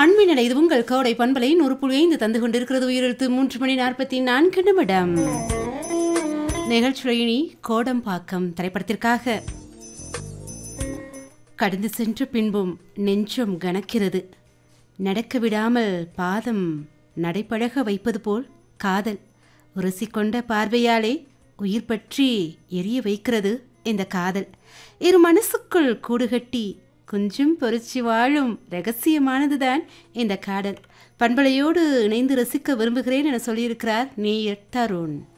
அன்பினிட இது உங்கள் கோடை பண்பலை நூறு புள்ளி ஐந்து தந்து கொண்டிருக்கிறது உயிரெழுத்து மூன்று மணி நாற்பத்தி நான்கு நிமிடம் நிகழ்ச்சியினி கோடம்பாக்கம் திரைப்படத்திற்காக கடந்து சென்ற பின்பும் நெஞ்சம் கனக்கிறது நடக்க விடாமல் பாதம் நடைப்பழக வைப்பது போல் காதல் உரசிக்கொண்ட பார்வையாலே உயிர் பற்றி எரிய வைக்கிறது இந்த காதல் இரு மனசுக்குள் கூடுகட்டி கொஞ்சம் பொறிச்சு வாழும் ரகசியமானதுதான் இந்த காதல் பண்பலையோடு இணைந்து ரசிக்க விரும்புகிறேன் என சொல்லியிருக்கிறார் நேயர் தருண்